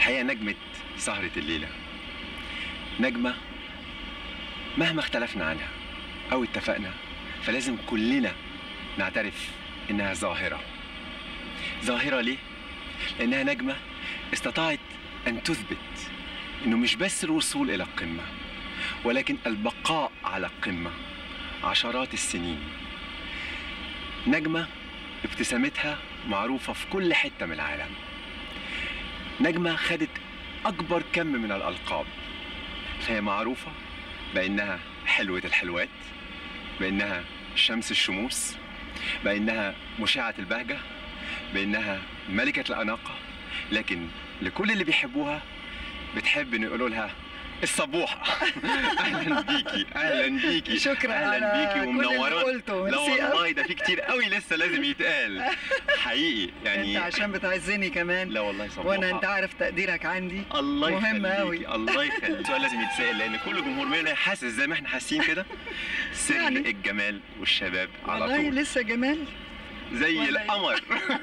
الحقيقه نجمه سهره الليله نجمه مهما اختلفنا عنها او اتفقنا فلازم كلنا نعترف انها ظاهره ظاهره ليه لانها نجمه استطاعت ان تثبت انه مش بس الوصول الى القمه ولكن البقاء على القمه عشرات السنين نجمه ابتسامتها معروفه في كل حته من العالم نجمه خدت اكبر كم من الالقاب فهي معروفه بانها حلوه الحلوات بانها شمس الشموس بانها مشعه البهجه بانها ملكه الاناقه لكن لكل اللي بيحبوها بتحب انه يقولوا لها الصبوحه اهلا بيكي اهلا بيكي شكرا اهلا على بيكي كل اللي ومنورات قلته لا ميرسي والله ده في كتير قوي لسه لازم يتقال حقيقي يعني انت عشان بتعزني كمان لا والله صبوحه وانا انت عارف تقديرك عندي الله مهم يخليكي أوي. الله يخليك السؤال لازم يتسال لان كل جمهور مننا حاسس زي ما احنا حاسين كده سر يعني. الجمال والشباب على والله طول لسه جمال زي ولا إيه؟ القمر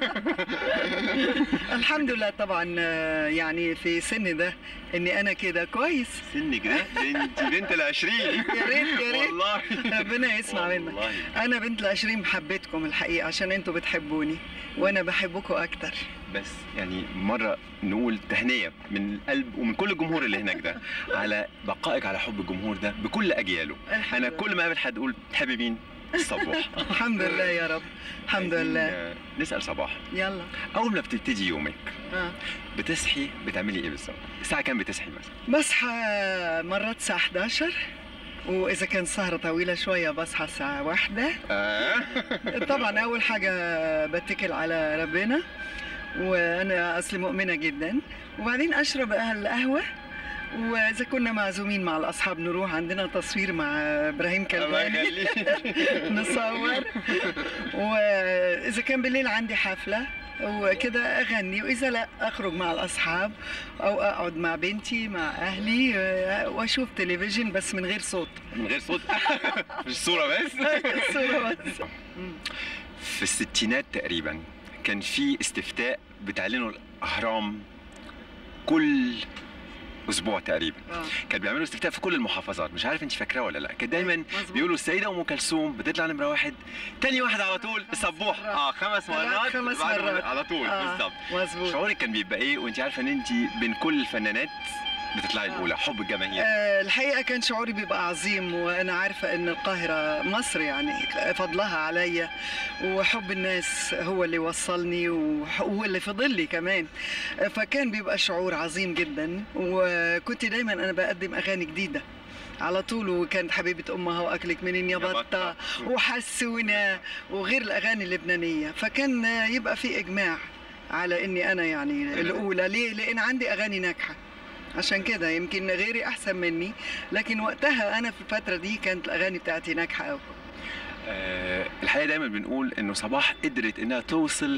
الحمد لله طبعا آه، يعني في سن ده اني انا كده كويس سنك ده ده انت بنت العشرين يا ريت يا ريت والله ربنا يسمع منك والله. انا بنت العشرين حبيتكم الحقيقه عشان انتوا بتحبوني وانا بحبكم اكتر بس يعني مرة نقول تهنية من القلب ومن كل الجمهور اللي هناك ده على بقائك على حب الجمهور ده بكل أجياله الحمد أنا لله. كل ما أقابل حد أقول تحبي مين؟ الصباح الحمد لله يا رب الحمد عايزين، لله آه، نسأل صباح يلا أول ما بتبتدي يومك آه. بتصحي بتعملي إيه بالظبط؟ الساعة كام بتصحي مثلا؟ بصحى مرات الساعة 11 وإذا كان سهرة طويلة شوية بصحى الساعة واحدة آه طبعا أول حاجة بتكل على ربنا وأنا أصلي مؤمنة جدا وبعدين أشرب القهوة وإذا كنا معزومين مع الأصحاب نروح عندنا تصوير مع إبراهيم الله كلباني يخليك نصور واذا كان بالليل عندي حفله وكده اغني واذا لا اخرج مع الاصحاب او اقعد مع بنتي مع اهلي آه، واشوف تلفزيون بس من غير صوت من غير صوت مش صورة بس الصوره بس في الستينات تقريبا كان في استفتاء بتعلنوا الاهرام كل اسبوع تقريبا آه. كان بيعملوا استفتاء في كل المحافظات مش عارف انت فاكراه ولا لا كان دايما مظبوط. بيقولوا السيده ام كلثوم بتطلع نمره واحد تاني واحد على طول الصبوح مرات. اه خمس ثلاث مرات خمس بعد ما- مرات. على طول آه، بالظبط مظبوط شعورك كان بيبقى ايه وانت عارفه ان انت بين كل الفنانات بتطلعي آه. الاولى حب الجماهير آه، الحقيقة كان شعوري بيبقى عظيم وأنا عارفة إن القاهرة مصر يعني فضلها عليا وحب الناس هو اللي وصلني وح- وهو اللي فضل لي كمان آه، فكان بيبقى شعور عظيم جدا وكنت دايما أنا بقدم أغاني جديدة على طول وكانت حبيبة أمها وأكلك منين يا يا بطة. بطة وحسونا وغير الأغاني اللبنانية فكان آه، يبقى في إجماع على إني أنا يعني الأولى ليه؟ لأن عندي أغاني ناجحة عشان كده يمكن غيري احسن مني لكن وقتها انا في الفتره دي كانت الاغاني بتاعتي ناجحه قوي آه، الحقيقه دايما بنقول انه صباح قدرت انها توصل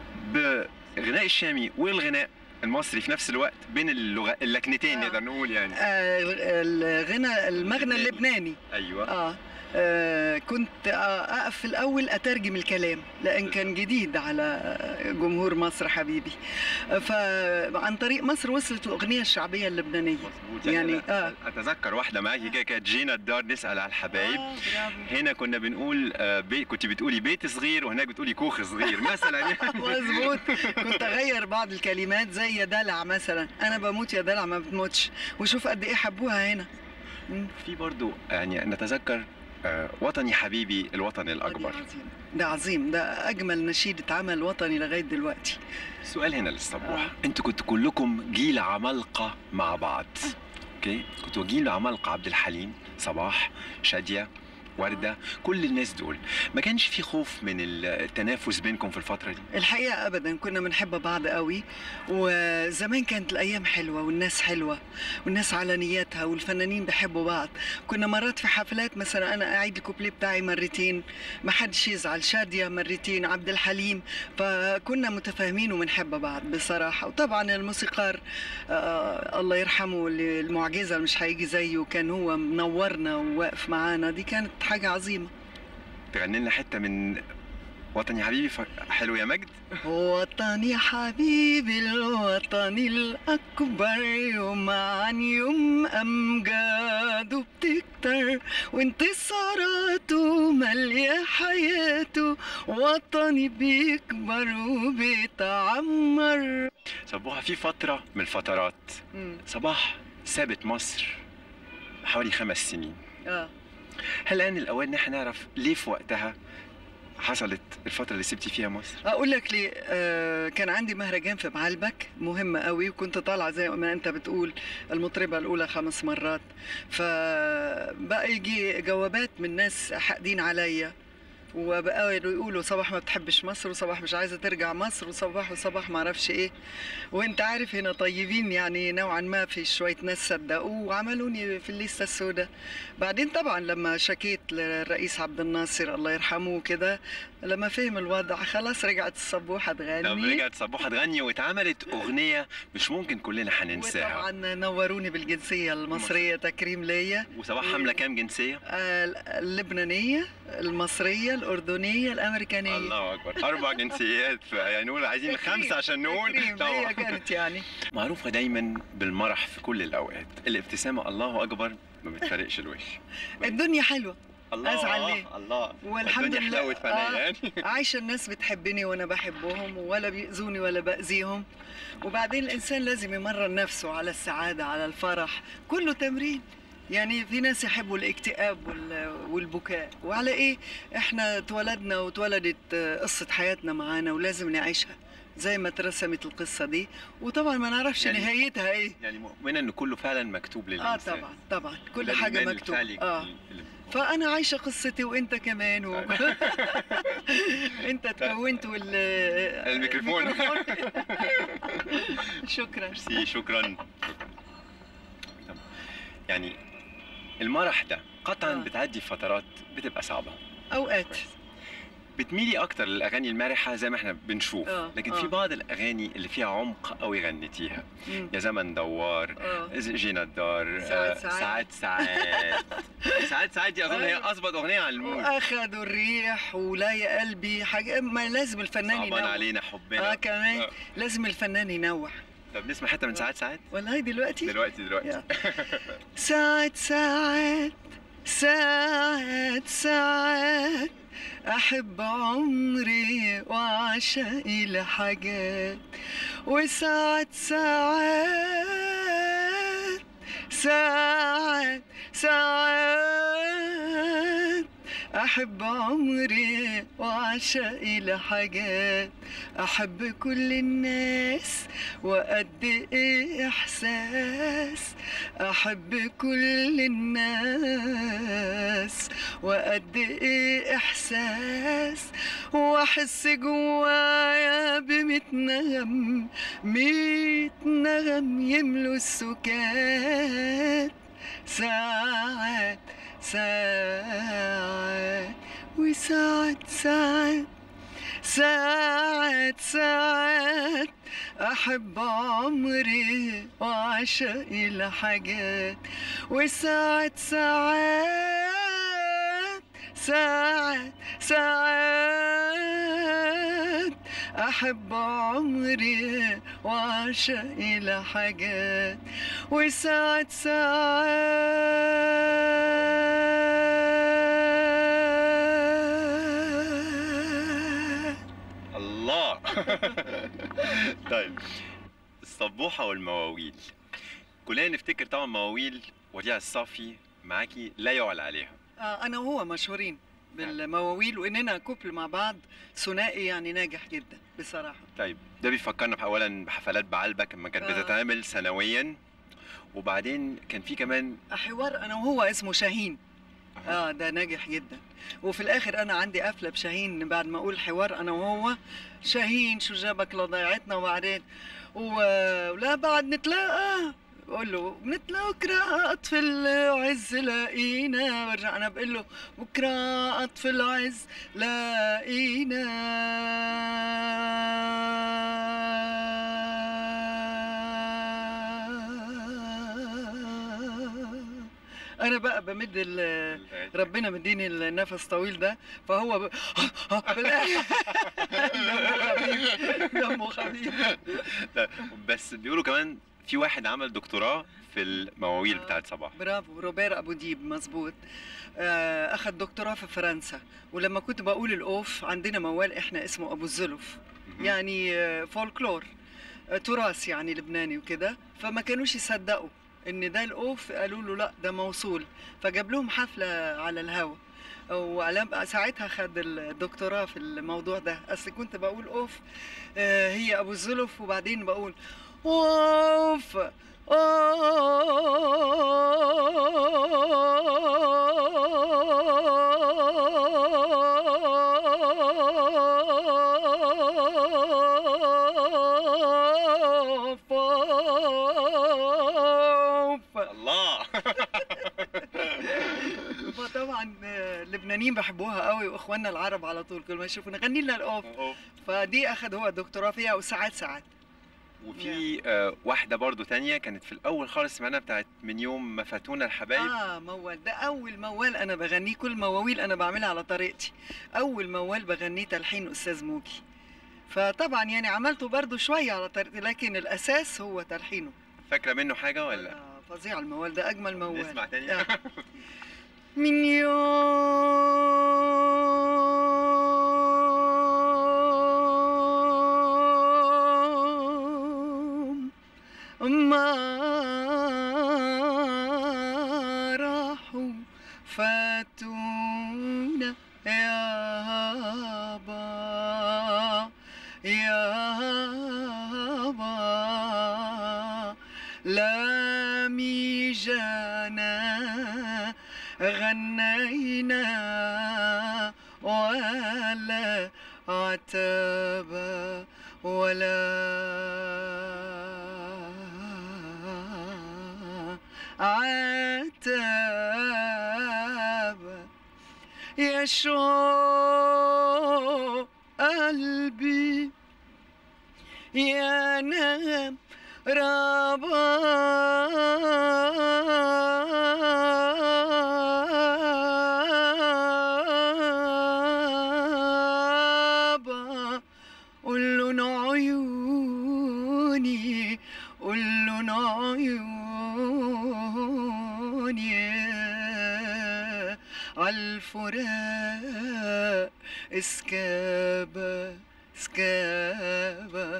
بغناء الشامي والغناء المصري في نفس الوقت بين اللغة اللكنتين آه. نقدر نقول يعني آه الغنى المغنى اللبناني ايوه اه آه، كنت آه، اقف في الاول اترجم الكلام لان كان جديد على جمهور مصر حبيبي آه، فعن طريق مصر وصلت الاغنيه الشعبيه اللبنانيه مظبوط يعني، يعني آه. اتذكر واحده معاكي كده كانت جينا الدار نسال على الحبايب آه، برافو. هنا كنا بنقول آه، بي... كنت بتقولي بيت صغير وهناك بتقولي كوخ صغير مثلا يعني مظبوط كنت اغير بعض الكلمات زي يا دلع مثلا انا بموت يا دلع ما بتموتش وشوف قد ايه حبوها هنا مم. في برضو يعني نتذكر آه، وطني حبيبي الوطن الاكبر ده عظيم. ده عظيم ده اجمل نشيد اتعمل وطني لغايه دلوقتي سؤال هنا للصبوح آه. انتوا كنتوا كلكم جيل عمالقه مع بعض اوكي كنتوا جيل عمالقه عبد الحليم صباح شاديه وردة كل الناس دول ما كانش في خوف من التنافس بينكم في الفترة دي الحقيقه ابدا كنا بنحب بعض قوي وزمان كانت الايام حلوه والناس حلوه والناس على نياتها والفنانين بيحبوا بعض كنا مرات في حفلات مثلا انا اعيد الكوبليه بتاعي مرتين ما حدش يزعل شاديه مرتين عبد الحليم فكنا متفاهمين وبنحب بعض بصراحه وطبعا الموسيقار آه الله يرحمه اللي- المعجزه اللي مش هيجي زيه كان هو منورنا وواقف معانا دي كانت حاجه عظيمه تغني لنا حتة من وطني حبيبي ف... حلو يا مجد وطني حبيبي الوطن الأكبر يوم عن يوم أمجاده بتكتر وانتصاراته مالية حياته وطني بيكبر وبيتعمر صبوها في فترة من الفترات مم. صباح سابت مصر حوالي خمس سنين اه هل الآن الأوان نحن نعرف ليه في وقتها حصلت الفترة اللي سبتي فيها مصر؟ اقول لك ليه آه كان عندي مهرجان في معلبك مهم قوي وكنت طالعه زي ما انت بتقول المطربه الاولى خمس مرات فبقى يجي جوابات من ناس حاقدين عليا وبقوا يقولوا صباح ما بتحبش مصر وصباح مش عايزه ترجع مصر وصباح وصباح ما اعرفش ايه وانت عارف هنا طيبين يعني نوعا ما في شويه ناس صدقوه وعملوني في الليسته السوداء بعدين طبعا لما شكيت للرئيس عبد الناصر الله يرحمه كده لما فهم الوضع خلاص رجعت الصبوحه تغني لما رجعت صبوحة تغني واتعملت أغنية مش ممكن كلنا حننساها وطبعا نوروني بالجنسيه المصريه تكريم ليا وصباح حاملة كام جنسية؟ آه، اللبنانيه المصريه الاردنيه الامريكانيه الله أكبر أربع جنسيات يعني نقول عايزين تكريم، خمسة عشان نقول تكريم، هي كانت يعني معروفة دايما بالمرح في كل الأوقات الابتسامة الله أكبر ما بتفرقش الوش الدنيا حلوه الله أزعل ليه؟ الله والحمد الدنيا لله. حلوت فنايا آه. يعني عايشة الناس بتحبني وأنا بحبهم ولا بيأذوني ولا بأذيهم وبعدين الإنسان لازم يمرن نفسه على السعادة على الفرح كله تمرين يعني في ناس يحبوا الاكتئاب وال- والبكاء وعلى ايه احنا اتولدنا واتولدت آه، قصة حياتنا معانا ولازم نعيشها زي ما اترسمت القصة دي وطبعا ما نعرفش يعني- نهايتها ايه يعني مؤمنة إن كله فعلا مكتوب اه للإنسان طبعا طبعا كل وده حاجة الإيمان مكتوب الفعلي اه اللي- فانا عايشه قصتي وانت كمان و... انت تكونت وال الميكروفون. شكرا ميرسي شكرا شكرا طب، يعني المرح ده قطعا آه. بتعدي فترات بتبقى صعبة اوقات بتميلي اكتر للاغاني المرحه زي ما احنا بنشوف آه، لكن آه. في بعض الاغاني اللي فيها عمق قوي غنيتيها مم. يا زمن دوار اه جينا الدار ساعات آه، ساعات. ساعات ساعات ساعات ساعات دي اظن هي أيوة. اظبط اغنيه على المود واخدوا الريح ولا يا قلبي حاجه ما لازم الفنان صعبان ينوع علينا حبنا اه كمان آه. لازم الفنان ينوع طب نسمع حته من ساعات ساعات والله دلوقتي دلوقتي دلوقتي يلا. ساعات ساعات ساعات ساعات أحب عمري وعشقي لحاجات وساعات ساعات ساعات ساعات أحب عمري وعشقي لحاجات أحب كل الناس وقد إيه إحساس أحب كل الناس وقد إيه إحساس وأحس جوايا بميت نغم ميت نغم يملوا السكات ساعات ساعات وساعات ساعات ساعات ساعات أحب عمري وعشقي لحاجات وساعات ساعات ساعات ساعات أحب عمري وعشقي لحاجات وساعات ساعات الله طيب الصبوحه والمواويل كلنا نفتكر طبعا مواويل وديع الصافي معاكي لا يعلى عليها آه أنا وهو مشهورين بالمواويل وإننا كوبل مع بعض ثنائي يعني ناجح جدا بصراحة طيب ده بيفكرنا اولا بحفلات بعلبك لما كانت آه. بتتعمل سنويا وبعدين كان في كمان حوار أنا وهو اسمه شاهين اه ده ناجح جدا وفي الاخر انا عندي قفله بشاهين بعد ما اقول حوار انا وهو شاهين شو جابك لضيعتنا وبعدين و- ولا بعد نتلاقى بقول له بنتلاقى بكره اطفي العز لاقينا برجع انا بقول له بكره اطفي العز لاقينا انا بقى بمد ال- ربنا مديني النفس طويل ده فهو ب... بالآخر دمه خفيف دمه خفيف لا، بس بيقولوا كمان في واحد عمل دكتوراه في المواويل آه. بتاعت صباح برافو روبير ابو ديب مظبوط آه، اخذ دكتوراه في فرنسا ولما كنت بقول الاوف عندنا موال احنا اسمه ابو الزلف مهم. يعني آه، فولكلور آه، تراث يعني لبناني وكده فما كانوش يصدقوا ان ده الاوف قالوا له لا ده موصول فجاب لهم حفله على الهوا وعلام ساعتها خد الدكتوراه في الموضوع ده اصل كنت بقول اوف آه، هي ابو الزلف وبعدين بقول اوف أوف أوف الله فطبعا آه، اللبنانيين بحبوها قوي واخواننا العرب على طول كل ما يشوفونا غني لنا الاوف أوف. فدي اخذ هو الدكتوراه فيها وساعات ساعات وفي آه، واحدة برضو تانية كانت في الأول خالص سمعنا بتاعت من يوم ما فاتونا الحبايب اه موال ده اول موال انا بغنيه كل مواويل انا بعملها على طريقتي اول موال بغنيه تلحين استاذ موجي فطبعا يعني عملته برضو شويه على طريقتي لكن الاساس هو تلحينه فاكرة منه حاجة ولا؟ آه فظيع الموال ده اجمل موال نسمع تاني آه. من يوم ما راحوا فاتونا يابا يابا لا ميجانا غنينا ولا عتابا ولا عتابا يا شو قلبي يا نغم ربابا قول له عيوني قول له عيوني عالفراق اسكابة اسكابة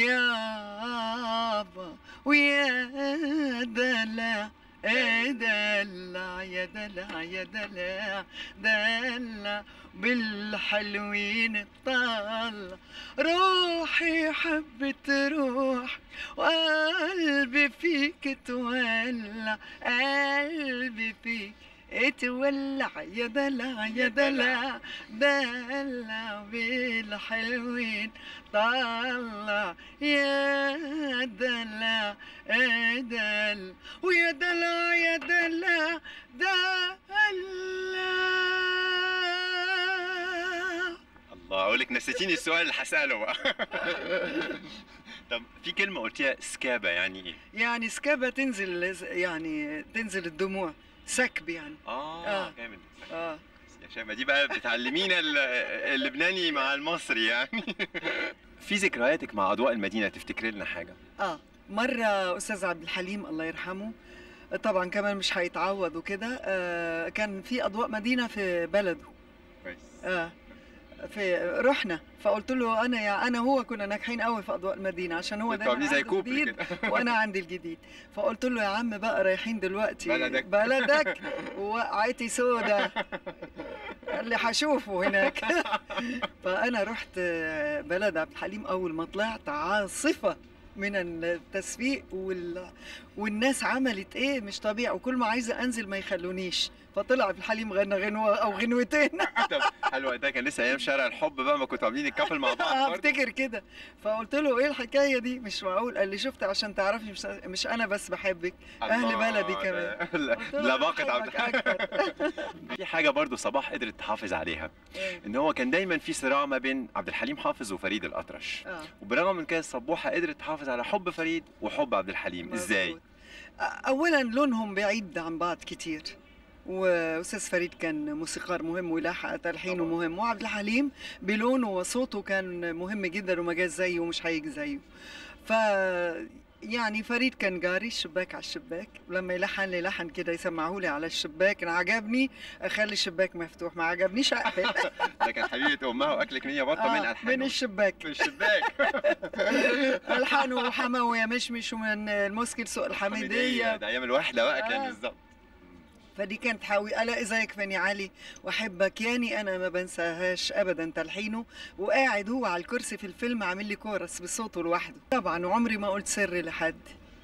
يابا ويا دلع يا دلع يا دلع يا دلع دلع بالحلوين طلع روحي حبت روح وقلبي فيك تولع قلبي فيك اتولع يا دلع يا دلع دلع بالحلوين طلع يا دلع يا دلع ويا دلع يا دلع دلع الله أقول لك نسيتيني السؤال اللي هسأله بقى طب في كلمة قلتيها سكابة يعني إيه؟ يعني سكابة تنزل يعني تنزل الدموع سكب يعني آه, آه. جامد اه يا شيماء دي بقى بتعلمينا ال- اللبناني مع المصري يعني في ذكرياتك مع أضواء المدينة تفتكري لنا حاجة؟ اه مرة أستاذ عبد الحليم الله يرحمه طبعا كمان مش هيتعوض وكده آه كان في أضواء مدينة في بلده كويس اه في رحنا فقلت له انا يا انا هو كنا ناجحين قوي في اضواء المدينه عشان هو كنتوا عاملين دايما زي عنده كوبري جديد كده وانا عندي الجديد فقلت له يا عم بقى رايحين دلوقتي بلدك. بلدك وقعتي سودا اللي هشوفه هناك فانا رحت آه، بلد عبد الحليم اول ما طلعت عاصفه من التسويق وال... والناس عملت ايه مش طبيعي وكل ما عايزه انزل ما يخلونيش فطلع عبد الحليم غنى غنوه او غنوتين طب هل وقتها كان لسه أيام شارع الحب بقى ما كنتوا عاملين الكابل مع بعض اه برضه؟ افتكر كده فقلت له ايه الحكايه دي مش معقول قال لي شفت عشان تعرفي مش, مش انا بس بحبك اهل الله، بلدي كمان لا- قلت له لا أنا باقة عبد بحبك الحليم في حاجة برضه صباح قدرت تحافظ عليها إيه. ان هو كان دايما في صراع ما بين عبد الحليم حافظ وفريد الأطرش اه وبرغم من كده الصبوحة قدرت تحافظ على حب فريد وحب عبد الحليم ازاي؟ مظبوط. أ- اولا لونهم بعيد عن بعض كتير واستاذ فريد كان موسيقار مهم ويلحق تلحينه طبعاً. مهم وعبد الحليم بلونه وصوته كان مهم جدا وما جاش زيه ومش هيجي زيه ف يعني فريد كان جاري الشباك على الشباك ولما يلحن لي لحن كده يسمعه لي على الشباك انا عجبني اخلي الشباك مفتوح ما عجبنيش اقفل ده كان حبيبه امها واكلك مية بطه من آه، الحان من الشباك من الشباك الحان وحما ويا مشمش ومن المسكر سوق الحميديه ده ايام الوحده بقى كان آه. بالظبط فدي كانت حاوي الا اذا يكفني علي واحبك ياني انا ما بنساهاش ابدا تلحينه وقاعد هو على الكرسي في الفيلم عامل لي كورس بصوته لوحده طبعا وعمري ما قلت سر لحد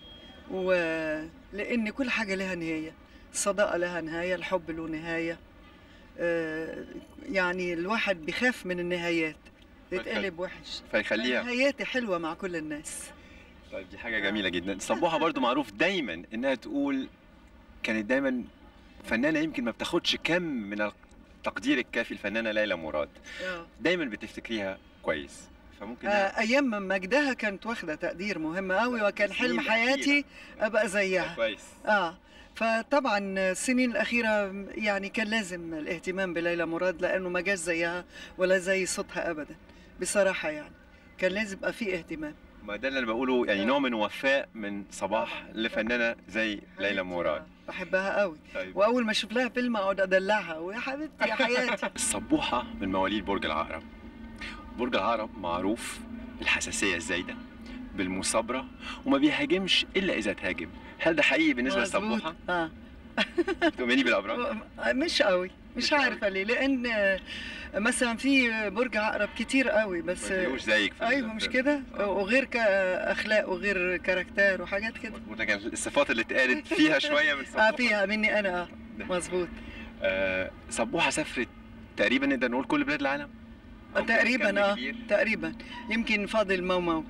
ولان كل حاجه لها نهايه الصداقه لها نهايه الحب له نهايه آه، يعني الواحد بيخاف من النهايات تتقلب وحش فيخليها نهاياتي حلوه مع كل الناس طيب دي حاجه جميله جدا صبوحه برضو معروف دايما انها تقول كانت دايما فنانه يمكن ما بتاخدش كم من التقدير الكافي الفنانه ليلى مراد آه. دايما بتفتكريها كويس فممكن آه، ايام ما مجدها كانت واخده تقدير مهم قوي وكان حلم السنين حياتي ابقى زيها كويس اه فطبعا السنين الاخيره يعني كان لازم الاهتمام بليلى مراد لانه ما جاش زيها ولا زي صوتها ابدا بصراحه يعني كان لازم يبقى في اهتمام ما ده اللي انا بقوله يعني نوع من وفاء من صباح طبعاً. لفنانه زي ليلى مراد بحبها قوي طيب واول ما اشوف لها فيلم اقعد ادلعها ويا حبيبتي يا حياتي الصبوحه من مواليد برج العقرب برج العقرب معروف بالحساسيه الزايده بالمثابره وما بيهاجمش الا اذا تهاجم هل ده حقيقي بالنسبه مظبوط. للصبوحه اه تؤمني بالابراج مش قوي مش مش عارفه ليه لان آه، مثلا في برج عقرب كتير قوي بس ما تلاقيهوش زيك في ايوه ال- مش في- كده آه. وغير كاخلاق وغير كاركتر وحاجات كده مظبوط كان الصفات اللي اتقالت فيها شويه من اه صبوحه فيها مني انا اه ده. مظبوط آه صبوحه سافرت تقريبا نقدر نقول كل بلاد العالم أو آه، تقريبا كم اه كبير؟ تقريبا يمكن فاضل مومو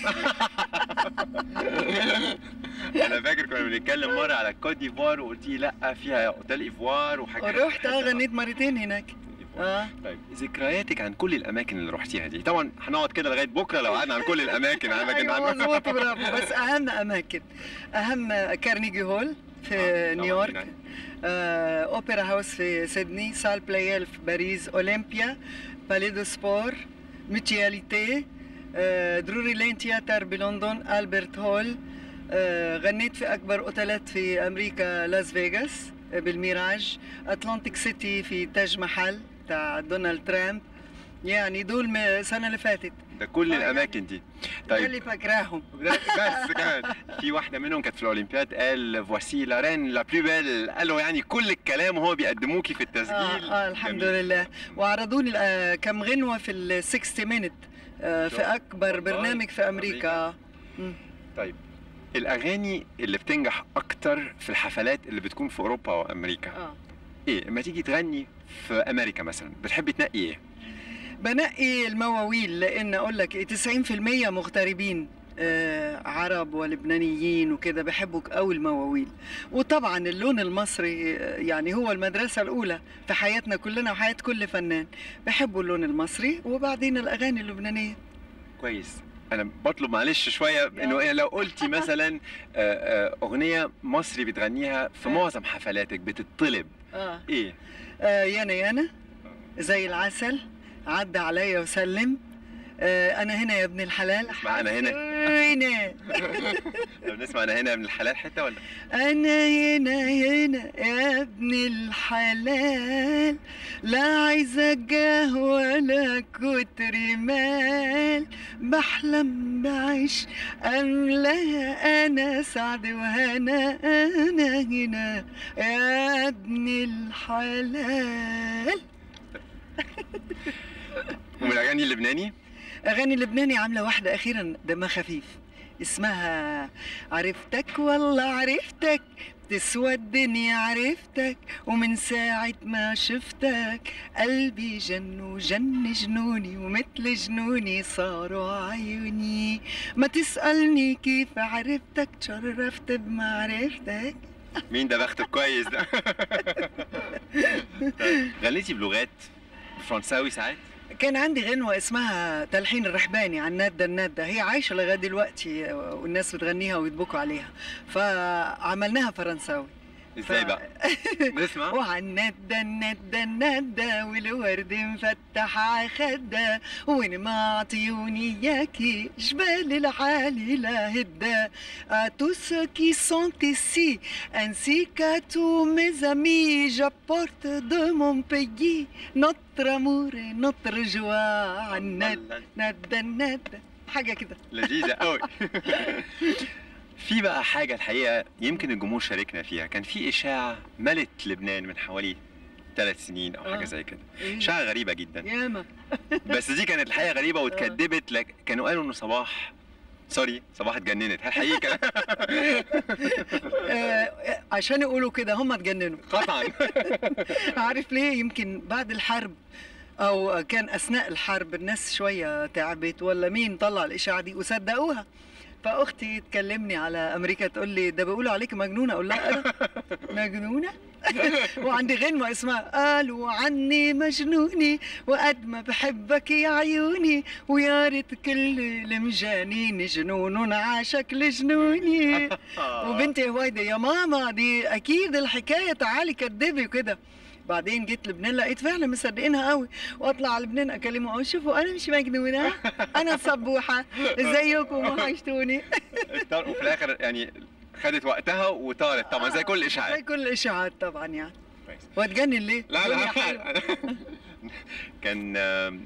انا فاكر كنا بنتكلم مره على كوت ديفوار وقلتي لا فيها اوتيل ايفوار وحاجات رحت اه غنيت مرتين هناك اه طيب ذكرياتك عن كل الاماكن اللي رحتيها دي طبعا هنقعد كده لغايه بكره لو قعدنا عن كل الاماكن اماكن ايوه عن مظبوط برافو بس اهم اماكن اهم كارنيجي هول في آه، طبعاً نيويورك هناك. آه، اوبرا هاوس في سيدني سال بلايال في باريس اولمبيا بالي دو سبور ميتياليتي آه، دروري لين تياتر بلندن البرت هول آه، غنيت في اكبر اوتيلات في امريكا لاس فيغاس آه، بالميراج اتلانتيك سيتي في تاج محل بتاع دونالد ترامب يعني دول م- السنه اللي فاتت ده كل آه، الاماكن دي طيب. طيب اللي فاكراهم بس كمان في واحده منهم كانت في الاولمبياد قال فواسي لا رين لا بلو بيل قالوا يعني كل الكلام وهو بيقدموكي في التسجيل آه, اه الحمد جميل. لله وعرضوني آه كم غنوه في ال 60 مينت آه في شوف، اكبر والله، برنامج في امريكا آه. مم. طيب الاغاني اللي بتنجح اكتر في الحفلات اللي بتكون في اوروبا وامريكا اه ايه لما تيجي تغني في امريكا مثلا بتحبي تنقي ايه بنقي المواويل لان اقول لك إيه، 90% مغتربين آه عرب ولبنانيين وكده بيحبوا قوي المواويل وطبعا اللون المصري آه، يعني هو المدرسه الاولى في حياتنا كلنا وحياه كل فنان بيحبوا اللون المصري وبعدين الاغاني اللبنانيه كويس انا بطلب معلش شويه انه إيه لو قلتي مثلا آه، آه، اغنيه مصري بتغنيها في آه. معظم حفلاتك بتطلب اه ايه آه يانا يانا زي العسل عدى عليا وسلم آه انا هنا يا ابن الحلال اسمع أنا هنا. هنا لو نسمع انا هنا من الحلال حته ولا انا هنا هنا يا ابن الحلال لا عايزة جاه ولا كتر مال بحلم بعيش أملاها أنا سعد وهنا أنا هنا يا ابن الحلال ومن الاغاني اللبناني اغاني لبناني عامله واحده اخيرا دمها خفيف اسمها عرفتك والله عرفتك تسوى الدنيا عرفتك ومن ساعة ما شفتك قلبي جن وجن جنوني ومثل جنوني صاروا عيوني ما تسألني كيف عرفتك تشرفت بمعرفتك مين ده بختك كويس ده طيب، غنيتي بلغات فرنساوي ساعات كان عندي غنوة اسمها تلحين الرحباني عن نادة النادة هي عايشة لغاية دلوقتي والناس بتغنيها ويدبكوا عليها فعملناها فرنساوي ازاي بقى نسمع وعالندة الندة الندة والورد مفتح عخدة وين ما عطيوني ياكي جبال العالي لا هدة à tous ceux qui sont ici ainsi qu'à tous mes amis j'apporte de mon pays notre amour et notre joie عالندة ندة الندة حاجة كده لذيذة قوي في بقى حاجة الحقيقة يمكن الجمهور شاركنا فيها كان في إشاعة ملت لبنان من حوالي ثلاث سنين أو حاجة آه. زي كده إيه؟ إشاعة غريبة جدا ياما بس دي كانت الحقيقة غريبة واتكدبت لك كانوا قالوا إنه صباح سوري صباح اتجننت هل حقيقي كلام؟ آه، عشان يقولوا كده هم اتجننوا قطعا عارف ليه يمكن بعد الحرب او كان اثناء الحرب الناس شويه تعبت ولا مين طلع الاشاعه دي وصدقوها فاختي تكلمني على امريكا تقول لي ده بيقولوا عليك مجنونه اقول لها انا مجنونه وعندي غنوه اسمها قالوا عني مجنوني وقد ما بحبك يا عيوني ويا ريت كل المجانين جنون عاشك لجنوني وبنتي هويدا يا ماما دي اكيد الحكايه تعالي كدبي وكده بعدين جيت لبنان لقيت فعلا مصدقينها قوي واطلع على لبنان اكلمه اقول شوفوا انا مش مجنونه انا صبوحه ازيكم وحشتوني وفي الآخر يعني خدت وقتها وطارت طبعا زي كل زي إشاعات كل الاشاعات طبعا يعني كويس. واتجنن ليه؟ لا الدنيا لا حلوة. كان آم،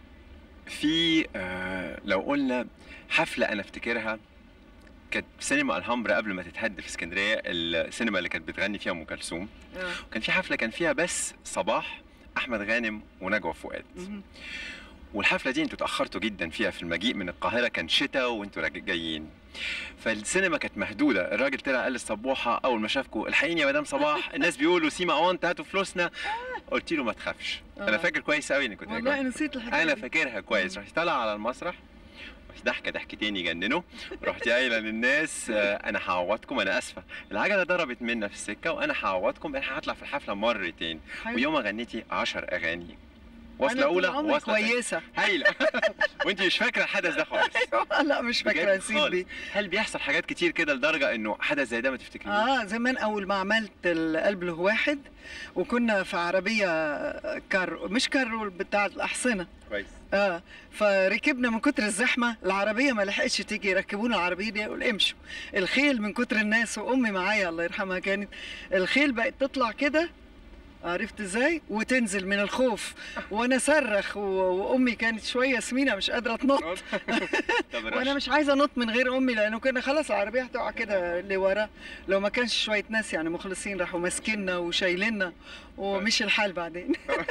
في آه، لو قلنا حفلة أنا أفتكرها كانت في سينما الهامبرا قبل ما تتهد في اسكندرية السينما اللي كانت بتغني فيها أم كلثوم آه. كان في حفلة كان فيها بس صباح أحمد غانم ونجوى فؤاد مهم. والحفلة دي انتوا اتأخرتوا جدا فيها في المجيء من القاهرة كان شتاء وانتوا راج- جايين فالسينما كانت مهدودة الراجل طلع قال للصبوحة أول ما شافكوا الحقيني يا مدام صباح الناس بيقولوا سيما أوانت هاتوا فلوسنا قلت له ما تخافش أنا آه. فاكر كويس قوي إني كنت والله هناك. نسيت الحكايه أنا دي. فاكرها كويس رحت طالع على المسرح رحت ضحكة ضحكتين يجننوا رحت قايلة للناس آه، أنا هعوضكم أنا آسفة العجلة ضربت منا في السكة وأنا هعوضكم أنا هطلع في الحفلة مرتين حلو. ويومها غنيتي 10 أغاني أنا وصلة أولى طول عمري وصلة تانية. كويسه هايلة وانت مش فاكرة الحدث ده خالص لا مش فاكره بجد نسيت خالص. دي هل بيحصل حاجات كتير كده لدرجة انه حدث زي ده ما تفتكريش؟ اه زمان اول ما عملت القلب له واحد وكنا في عربيه كارو مش كارو بتاع الاحصنه كويس اه فركبنا من كتر الزحمه العربيه ما لحقتش تيجي يركبونا العربيه دي يقول امشوا الخيل من كتر الناس وامي معايا الله يرحمها كانت الخيل بقت تطلع كده عرفت ازاي وتنزل من الخوف وانا صرخ و- وامي كانت شويه سمينه مش قادره تنط طب وانا الرش مش عايزه انط من غير امي لانه كنا خلاص العربيه هتقع كده لورا لو ما كانش شويه ناس يعني مخلصين راحوا ماسكيننا وشايليننا ومش الحال بعدين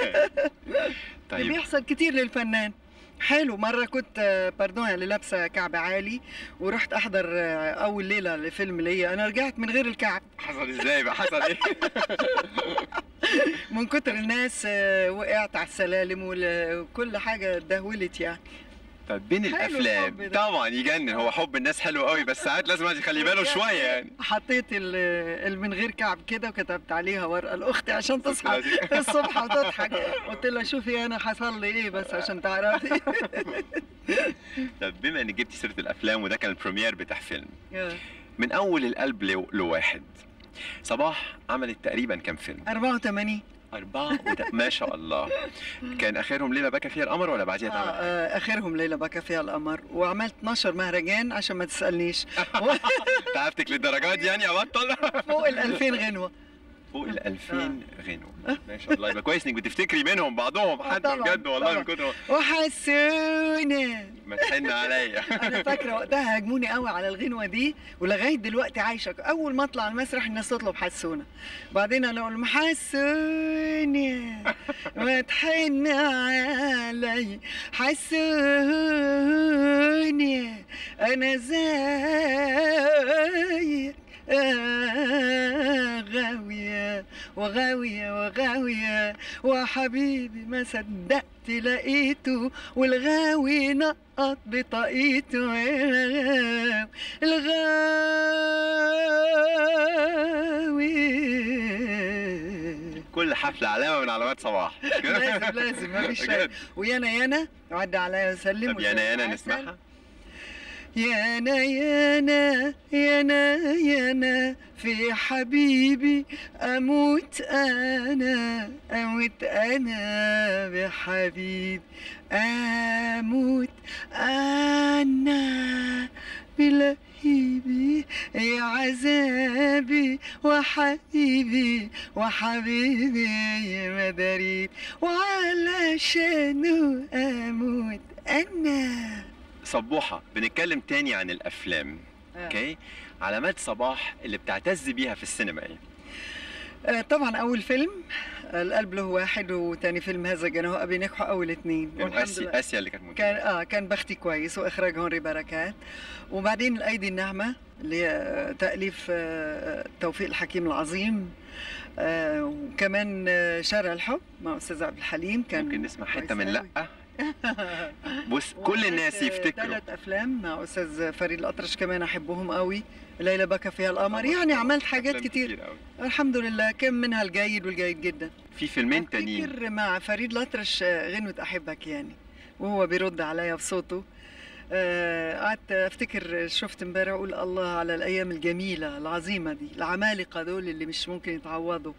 طيب بيحصل كتير للفنان حلو مرة كنت آه، باردون اللي لابسة كعب عالي ورحت أحضر آه، أول ليلة لفيلم ليا أنا رجعت من غير الكعب حصل ازاي بقى حصل ايه؟ من كتر الناس آه، وقعت على السلالم وال- وكل حاجة دهولت يعني طب بين حلو الافلام الحب ده. طبعا يجنن هو حب الناس حلو قوي بس ساعات لازم الواحد يخلي باله شوية يعني حطيت ال- اللي من غير كعب كده وكتبت عليها ورقة لأختي عشان تصحى لذيذ. الصبح وتضحك قلت لها شوفي أنا حصل لي إيه بس عشان تعرفي طب بما انك جبتي سيرة الافلام وده كان البريمير بتاع فيلم آه. من اول القلب لو- لواحد صباح عملت تقريبا كام فيلم؟ 84 أربعة وت... ما شاء الله كان آخرهم ليلة بكى فيها القمر ولا بعديها آه اتعمل حاجة؟ آه اخرهم ليله بكى فيها القمر وعملت 12 مهرجان عشان ما تسالنيش تعبتك للدرجات دي يعني أبطل؟ فوق ال 2000 غنوه فوق ال 2000 غنوة ما شاء الله يبقى كويس انك بتفتكري منهم بعضهم آه، حتى طبعاً، بجد والله من طبعاً. كتر وحسونا ما تحن عليا انا فاكره وقتها هاجموني قوي على الغنوه دي ولغايه دلوقتي عايشه اول ما اطلع المسرح الناس تطلب حسونه بعدين انا اقول لهم حسوني ما تحن علي حسوني انا زيك آه، غاوية وغاوية وغاوية وحبيبي ما صدقت لقيته والغاوي نقط بطاقيته الغاوي كل حفلة علامة من علامات صباح لازم لازم ما فيش شيء بجد. ويانا يانا عدى عليا وسلم طب يانا يانا وسلم عسل. نسمعها يانا يانا يانا يانا في حبيبي أموت أنا أموت أنا بحبيبي أموت أنا بلهيبي يا عذابي وحبيبي وحبيبي يا مداريب وعلشانه أموت أنا صبوحه بنتكلم تاني عن الافلام اوكي علامات صباح اللي بتعتز بيها في السينما ايه آه، طبعا اول فيلم القلب له واحد وتاني فيلم هذا جناه ابي نجحوا اول اثنين كانوا اسيا اسيا اللي كانت كان منتجة. اه كان بختي كويس واخراج هنري بركات وبعدين الايدي الناعمه اللي هي تاليف آه، توفيق الحكيم العظيم آه، وكمان آه، شارع الحب مع استاذ عبد الحليم كان ممكن نسمع كويس حته من أوي. لا بص كل الناس يفتكروا ثلاث افلام مع استاذ فريد الاطرش كمان احبهم قوي ليلى بكى فيها القمر يعني عملت حاجات أفلام كتير قوي. الحمد لله كم منها الجيد والجيد جدا في فيلمين تانيين افتكر مع فريد الأطرش آه، غنوة أحبك يعني وهو بيرد عليا بصوته آه، قعدت افتكر شفت امبارح اقول الله على الايام الجميله العظيمه دي العمالقه دول اللي مش ممكن يتعوضوا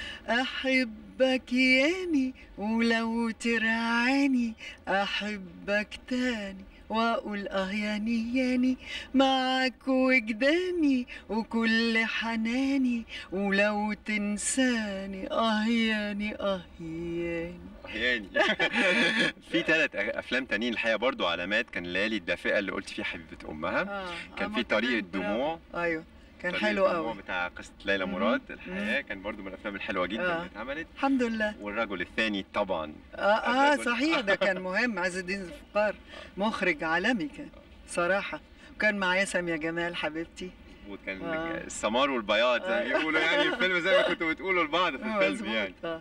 احبك ياني ولو ترعاني احبك تاني واقول اه ياني ياني معك وجداني وكل حناني ولو تنساني اه ياني اه ياني يعني في ثلاث افلام تانيين الحقيقه برضو علامات كان ليالي الدافئه اللي قلت فيه حبيبه امها آه كان أما في طريق كمان الدموع برافو. ايوه كان طريق حلو الدموع قوي بتاع قصه ليلى مم. مراد الحياه كان برضو من الافلام الحلوه جدا آه. اللي اتعملت الحمد لله والرجل الثاني طبعا اه اه الرجل. صحيح ده كان مهم عز الدين الفقار مخرج عالمي كان صراحه وكان معايا ساميه جمال حبيبتي وكان آه. السمار والبياض زي ما آه. بيقولوا يعني الفيلم زي ما كنتوا بتقولوا لبعض في الفيلم مظبوط يعني آه.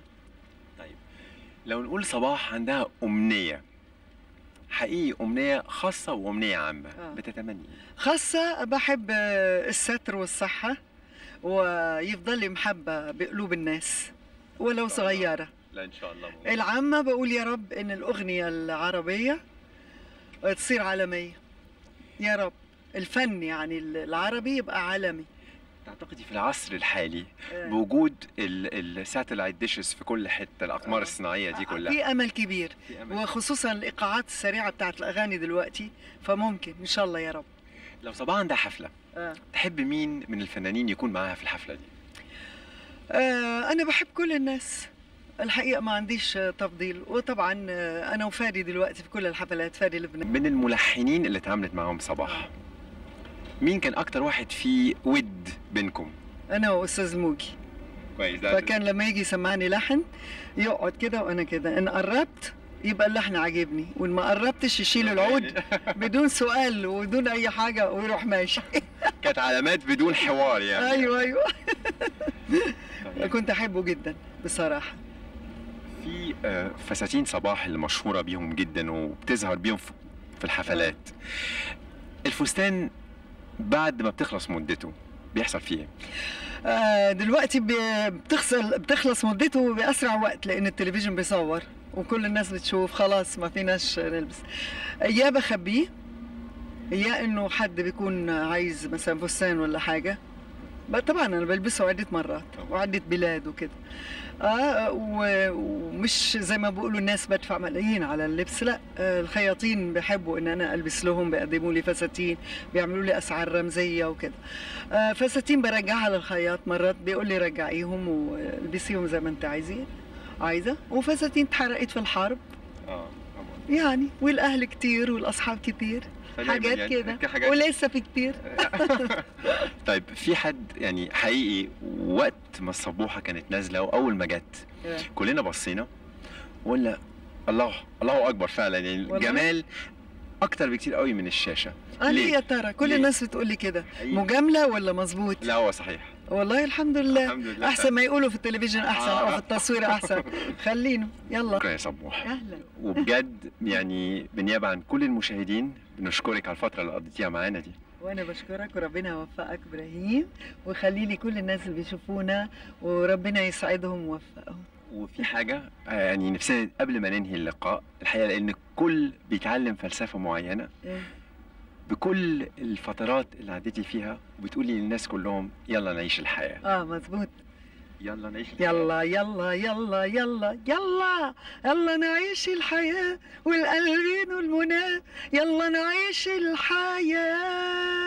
لو نقول صباح عندها امنيه حقيقي امنيه خاصه وامنيه عامه آه. بتتمني إيه؟ خاصة بحب آه، الستر والصحة ويفضل لي محبة بقلوب الناس ولو صغيرة لا ان شاء الله موجود. العامة بقول يا رب إن الأغنية العربية تصير عالمية يا رب الفن يعني العربي يبقى عالمي تعتقدي في العصر الحالي آه. بوجود الساتلايت ديشز في كل حته الاقمار آه. الصناعيه دي كلها في أمل كبير في أمل. وخصوصا الإيقاعات السريعة بتاعت الأغاني دلوقتي فممكن إن شاء الله يا رب لو صباح عندها حفله آه. تحب مين من الفنانين يكون معاها في الحفله دي آه، أنا بحب كل الناس الحقيقة ما عنديش آه، تفضيل وطبعا آه، أنا وفادي دلوقتي في كل الحفلات فادي لبنان من الملحنين اللي اتعاملت معاهم صباح مين كان اكتر واحد فيه ود بينكم أنا وأستاذ الموجي كويس ده فكان لما يجي يسمعني لحن يقعد كده وأنا كده إن قربت يبقى اللحن عاجبني وإن ما قربتش يشيل العود بدون سؤال وبدون أي حاجة ويروح ماشي كانت علامات بدون حوار يعني أيوه أيوه طيب. كنت أحبه جدا بصراحة في آه، فساتين صباح اللي مشهوره بيهم جدا وبتظهر بيهم في- في الحفلات الفستان بعد ما بتخلص مدته بيحصل فيه ايه؟ آه، دلوقتي ب- بتخسر بتخلص مدته بأسرع وقت لأن التلفزيون بيصور وكل الناس بتشوف خلاص ما فيناش نلبس يا بخبيه يا انه حد بيكون عايز مثلا فستان ولا حاجه بقى طبعا انا بلبسه عده مرات وعده بلاد وكده اه و- ومش زي ما بيقولوا الناس بدفع ملايين على اللبس لا آه الخياطين بيحبوا ان انا البس لهم بيقدموا لي فساتين بيعملوا لي اسعار رمزيه وكده آه فساتين برجعها للخياط مرات بيقول لي رجعيهم والبسيهم زي ما انت عايزين عايزه وفساتين اتحرقت في الحرب اه يعني والاهل كتير والاصحاب كتير حاجات كده حاجات ولسه في كتير طيب في حد يعني حقيقي وقت ما الصبوحه كانت نازله واول ما جت كلنا بصينا وقلنا الله الله اكبر فعلا يعني والله؟ الجمال اكتر بكتير قوي من الشاشه اه ليه؟ ليه يا ترى كل ليه؟ الناس بتقول لي كده حقيقي. مجامله ولا مظبوط لا هو صحيح والله الحمد لله الحمد لله احسن ما يقولوا في التلفزيون احسن او في التصوير احسن خلينا يلا شكرا يا صبوح اهلا وبجد يعني بالنيابه عن كل المشاهدين بنشكرك على الفتره اللي قضيتيها معانا دي وانا بشكرك وربنا يوفقك ابراهيم ويخلي لي كل الناس اللي بيشوفونا وربنا يسعدهم ويوفقهم وفي حاجه آه، يعني نفسنا قبل ما ننهي اللقاء الحقيقه لان الكل بيتعلم فلسفه معينه إيه؟ بكل الفترات اللي عديتي فيها وبتقولي للناس كلهم يلا نعيش الحياه اه مزبوط يلا نعيش الحياه يلا يلا يلا يلا يلا يلا نعيش الحياة والقلبين والمنى يلا نعيش الحياة